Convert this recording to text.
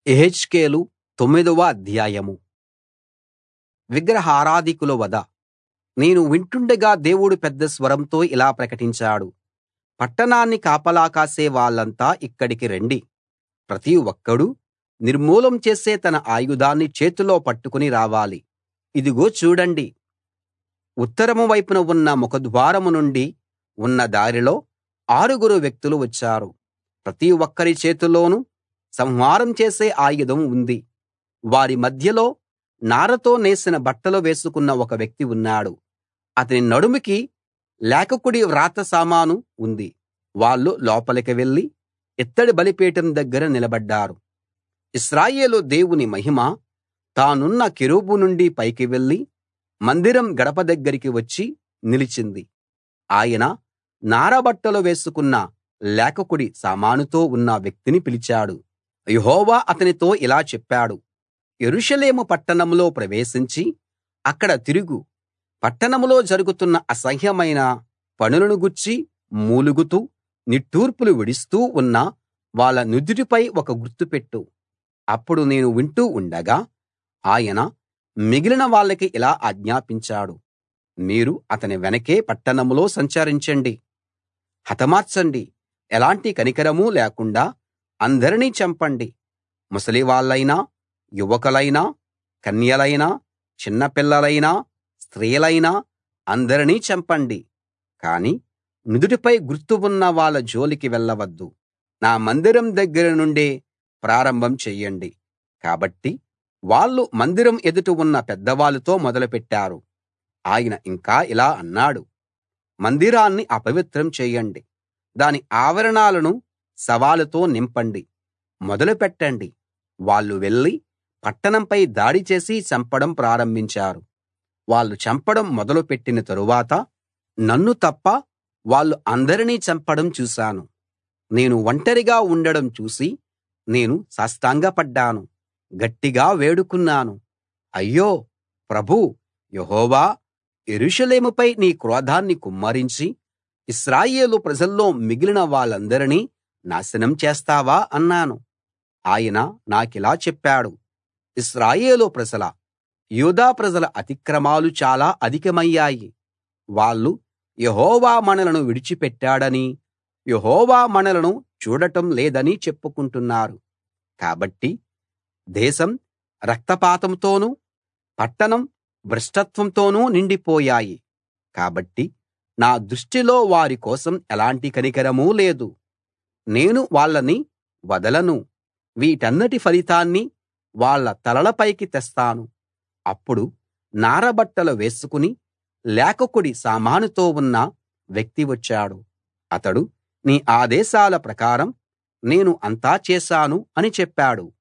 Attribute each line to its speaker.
Speaker 1: యెహెజ్కేలు తొమ్మిదవ అధ్యాయం విగ్రహారాధికుల వధ నేను వింటుండగా దేవుడు పెద్ద స్వరంతో ఇలా ప్రకటించాడు పట్టణాన్ని కాపలా కాసే వాళ్ళంతా ఇక్కడికి రండి ప్రతి ఒక్కడూ నిర్మూలం చేసే తన ఆయుధాన్ని చేతిలో పట్టుకుని రావాలి ఇదిగో చూడండి ఉత్తరం వైపున ఉన్న ముఖద్వారం నుండి ఉన్న దారిలో ఆరుగురు వ్యక్తులు వచ్చారు ప్రతి ఒక్కరి చేతిలోనూ సంహారం చేసే ఆయుధం ఉంది వారి మధ్యలో నారతో నేసిన బట్టలు వేసుకున్న ఒక వ్యక్తి ఉన్నాడు అతని నడుముకి లేఖకుడి వ్రాత సామాను ఉంది వాళ్ళు లోపలికి వెళ్లి ఇత్తడి బలిపీఠం దగ్గర నిలబడ్డారు ఇశ్రాయేలు దేవుని మహిమ తానున్న కెరూబు నుండి పైకి వెళ్లి మందిరం గడప దగ్గరికి వచ్చి నిలిచింది ఆయన నారబట్టలు వేసుకున్న లేఖకుడి సామానుతో ఉన్న వ్యక్తిని పిలిచాడు యెహోవా అతనితో ఇలా చెప్పాడు యెరూషలేము పట్టణంలో ప్రవేశించి అక్కడ తిరుగు పట్టణంలో జరుగుతున్న అసహ్యమైన పనులను గూర్చి మూలుగుతూ నిట్టూర్పులు విడుస్తూ ఉన్న వాళ్ళ నుదుటిపై ఒక గుర్తు పెట్టు అప్పుడు నేను వింటూ ఉండగా ఆయన మిగిలిన వాళ్ళకి ఇలా ఆజ్ఞాపించాడు మీరు అతని వెనకే పట్టణంలో సంచరించండి హతమార్చండి ఎలాంటి కనికరమూ లేకుండా అందరినీ చంపండి ముసలివాళ్ళైనా యువకులైనా కన్యలైనా చిన్నపిల్లలైనా స్త్రీలైనా అందరినీ చంపండి కానీ నుదుటిపై గుర్తు ఉన్న వాళ్ళ జోలికి వెళ్ళవద్దు నా మందిరం దగ్గర నుండే ప్రారంభం చెయ్యండి కాబట్టి వాళ్ళు మందిరం ఎదుట ఉన్న పెద్దవాళ్ళతో మొదలుపెట్టారు ఆయన ఇంకా ఇలా అన్నాడు మందిరాన్ని అపవిత్రం చేయండి దాని ఆవరణాలను శవాలతో నింపండి మొదలు పెట్టండి వాళ్ళు వెళ్లి పట్టణంపై దాడి చేసి చంపడం ప్రారంభించారు వాళ్ళు చంపడం మొదలు పెట్టిన తరువాత నన్ను తప్ప వాళ్ళు అందరినీ చంపడం చూశాను నేను ఒంటరిగా ఉండడం చూసి నేను సాష్టాంగపడ్డాను గట్టిగా వేడుకున్నాను అయ్యో ప్రభూ యెహోవా యెరూషలేముపై నీ క్రోధాన్ని కుమ్మరించి ఇశ్రాయేలు ప్రజల్లో మిగిలిన వాళ్ళందరినీ నాశనం చేస్తావా అన్నాను ఆయన నాకిలా చెప్పాడు ఇశ్రాయేలు ప్రజల యూదా ప్రజల అతిక్రమాలు చాలా అధికమయ్యాయి వాళ్ళు యెహోవా మనలను విడిచిపెట్టాడనీ యెహోవా మనలను చూడటం లేదని చెప్పుకుంటున్నారు కాబట్టి దేశం రక్తపాతంతోనూ పట్టణం భ్రష్టత్వంతోనూ నిండిపోయాయి కాబట్టి నా దృష్టిలో వారి కోసం ఎలాంటి కనికరమూ లేదు నేను వాళ్ళని వదలను వీటన్నిటి ఫలితాన్ని వాళ్ళ తలలపైకి తెస్తాను అప్పుడు నారబట్టలు వేసుకుని లేఖకుడి సామానుతో ఉన్న వ్యక్తి వచ్చాడు అతడు నీ ఆదేశాల ప్రకారం నేను అంతా చేశాను అని చెప్పాడు